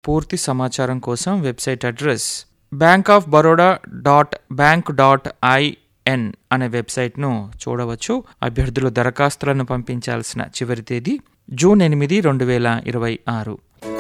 పూర్తి సమాచారం కోసం website address bank of Baroda dot bank dot IN అనే వెబ్సైట్ను చూడవచ్చు అభ్యర్థులు దరఖాస్తులను పంపించాల్సిన చివరి తేదీ జూన్ ఎనిమిది రెండు వేల ఇరవై ఆరు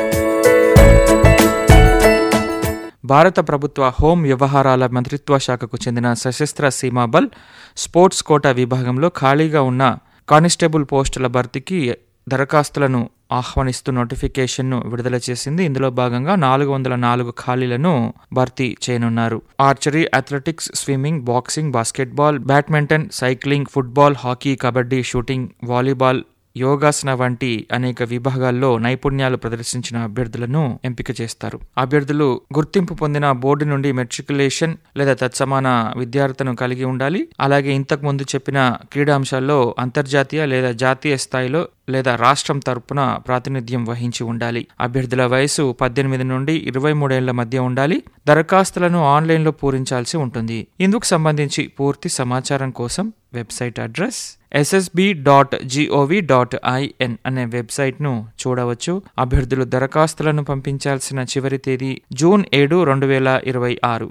భారత ప్రభుత్వ హోం వ్యవహారాల మంత్రిత్వ శాఖకు చెందిన సశస్త్ర సీమాబల్ స్పోర్ట్స్ కోటా విభాగంలో ఖాళీగా ఉన్న కానిస్టేబుల్ పోస్టుల భర్తీకి దరఖాస్తులను ఆహ్వానిస్తూ నోటిఫికేషన్ను విడుదల చేసింది ఇందులో భాగంగా నాలుగు వందల నాలుగు ఖాళీలను భర్తీ చేయనున్నారు archery athletics swimming boxing basketball badminton cycling football hockey kabaddi shooting volleyball యోగాసన వంటి అనేక విభాగాల్లో నైపుణ్యాలు ప్రదర్శించిన అభ్యర్థులను ఎంపిక చేస్తారు అభ్యర్థులు గుర్తింపు పొందిన బోర్డు నుండి మెట్రికులేషన్ లేదా తత్సమాన విద్యార్థులను కలిగి ఉండాలి అలాగే ఇంతకు ముందు చెప్పిన క్రీడాంశాల్లో అంతర్జాతీయ లేదా జాతీయ స్థాయిలో లేదా రాష్ట్రం తరపున ప్రాతినిధ్యం వహించి ఉండాలి అభ్యర్థుల వయసు పద్దెనిమిది నుండి ఇరవై మూడేళ్ల మధ్య ఉండాలి దరఖాస్తులను ఆన్లైన్లో పూరించాల్సి ఉంటుంది ఇందుకు సంబంధించి పూర్తి సమాచారం కోసం website address SSB dot GOV dot IN అనే వెబ్సైట్ను చూడవచ్చు అభ్యర్థులు దరఖాస్తులను పంపించాల్సిన చివరి తేదీ జూన్ ఏడు రెండు వేల ఇరవై ఆరు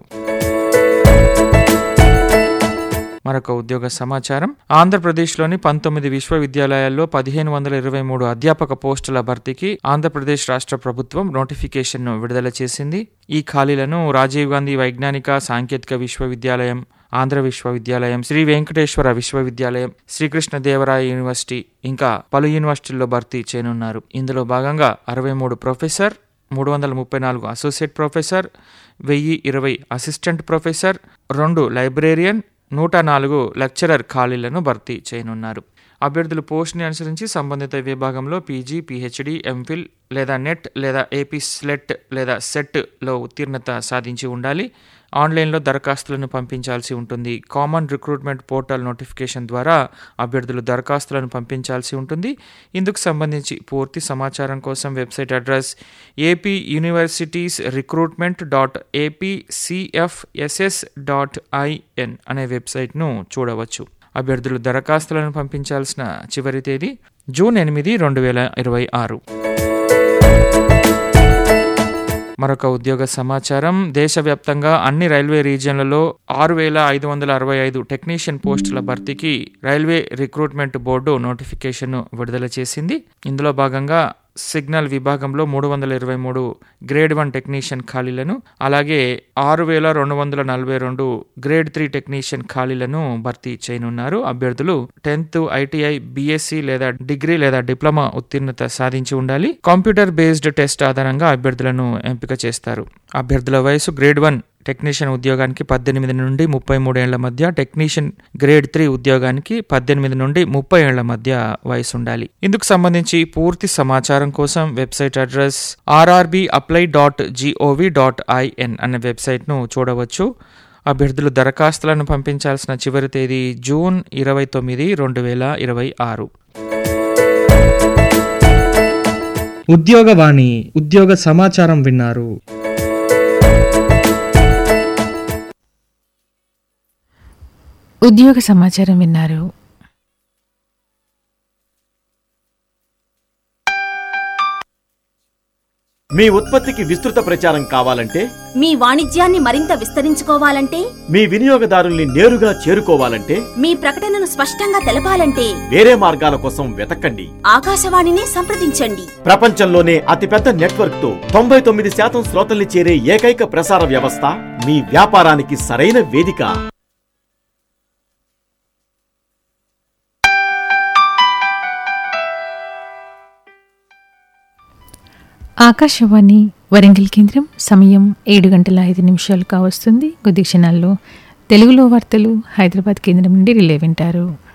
మరొక ఉద్యోగ సమాచారం ఆంధ్రప్రదేశ్లోని పంతొమ్మిది విశ్వవిద్యాలయాల్లో పదిహేను వందల ఇరవై మూడు అధ్యాపక పోస్టుల భర్తీకి ఆంధ్రప్రదేశ్ రాష్ట్ర ప్రభుత్వం నోటిఫికేషన్ను విడుదల చేసింది ఈ ఖాళీలను రాజీవ్ గాంధీ వైజ్ఞానిక సాంకేతిక విశ్వవిద్యాలయం ఆంధ్ర విశ్వవిద్యాలయం శ్రీ వెంకటేశ్వర విశ్వవిద్యాలయం శ్రీకృష్ణదేవరాయ యూనివర్సిటీ ఇంకా పలు యూనివర్సిటీల్లో భర్తీ చేయనున్నారు ఇందులో భాగంగా అరవై మూడు ప్రొఫెసర్ మూడు వందల ముప్పై నాలుగు అసోసియేట్ ప్రొఫెసర్ వెయ్యి ఇరవై అసిస్టెంట్ ప్రొఫెసర్ రెండు లైబ్రేరియన్ నూట నాలుగు లెక్చరర్ ఖాళీలను భర్తీ చేయనున్నారు అభ్యర్థులు పోస్ట్ని అనుసరించి సంబంధిత విభాగంలో పీజీ పీహెచ్డీ ఎంఫిల్ లేదా నెట్ లేదా ఏపీ స్లెట్ లేదా సెట్లో ఉత్తీర్ణత సాధించి ఉండాలి ఆన్లైన్లో దరఖాస్తులను పంపించాల్సి ఉంటుంది కామన్ రిక్రూట్మెంట్ పోర్టల్ నోటిఫికేషన్ ద్వారా అభ్యర్థులు దరఖాస్తులను పంపించాల్సి ఉంటుంది ఇందుకు సంబంధించి పూర్తి సమాచారం కోసం website address AP universities recruitment dot AP CFSS dot IN అనే వెబ్సైట్ను చూడవచ్చు అభ్యర్థులు దరఖాస్తులను పంపించాల్సిన చివరి తేదీ జూన్ ఎనిమిది రెండు వేల ఇరవై ఆరు మరొక ఉద్యోగ సమాచారం దేశవ్యాప్తంగా అన్ని రైల్వే రీజియన్లలో ఆరు వేల ఐదు వందల అరవై ఐదు టెక్నీషియన్ పోస్టుల భర్తీకి రైల్వే రిక్రూట్మెంట్ బోర్డు నోటిఫికేషన్ విడుదల చేసింది ఇందులో భాగంగా సిగ్నల్ విభాగంలో మూడు వందల ఇరవై మూడు గ్రేడ్ వన్ టెక్నీషియన్ ఖాళీలను అలాగే ఆరు వేల రెండు వందల నలభై రెండు గ్రేడ్ త్రీ టెక్నీషియన్ ఖాళీలను భర్తీ చేయనున్నారు అభ్యర్థులు టెన్త్ ఐటీఐ బీఎస్సీ లేదా డిగ్రీ లేదా డిప్లొమా ఉత్తీర్ణత సాధించి ఉండాలి కంప్యూటర్ బేస్డ్ టెస్ట్ ఆధారంగా అభ్యర్థులను ఎంపిక చేస్తారు అభ్యర్థుల వయసు గ్రేడ్ వన్ టెక్నీషియన్ ఉద్యోగానికి పద్దెనిమిది నుండి ముప్పై మూడేళ్ల మధ్య టెక్నీషియన్ గ్రేడ్ త్రీ ఉద్యోగానికి పద్దెనిమిది నుండి ముప్పై ఏళ్ల మధ్య వయసు ఉండాలి ఇందుకు సంబంధించి పూర్తి సమాచారం కోసం website address RRB apply dot GOV dot IN అనే వెబ్సైట్ను చూడవచ్చు అభ్యర్థులు దరఖాస్తులను పంపించాల్సిన చివరి తేదీ జూన్ ఇరవై తొమ్మిది రెండు వేల ఇరవై ఆరు ఉద్యోగవాణి ఉద్యోగ సమాచారం విన్నారు ఉద్యోగ సమాచారం విన్నారు మీ ఉత్పత్తికి విస్తృత ప్రచారం కావాలంటే మీ వాణిజ్యాన్ని మరింత విస్తరించుకోవాలంటే మీ వినియోగదారుల్ని నేరుగా చేరుకోవాలంటే మీ ప్రకటనను స్పష్టంగా తెలపాలంటే వేరే మార్గాల కోసం వెతకండి ఆకాశవాణిని సంప్రదించండి ప్రపంచంలోనే అతిపెద్ద నెట్వర్క్ తో తొంభై తొమ్మిది శాతం శ్రోతల్ని చేరే ఏకైక ప్రసార వ్యవస్థ మీ వ్యాపారానికి సరైన వేదిక ఆకాశవాణి వరంగల్ కేంద్రం సమయం ఏడు గంటల ఐదు నిమిషాలు కావస్తుంది కొద్ది క్షణాల్లో తెలుగులో వార్తలు హైదరాబాద్ కేంద్రం నుండి రిలే వింటారు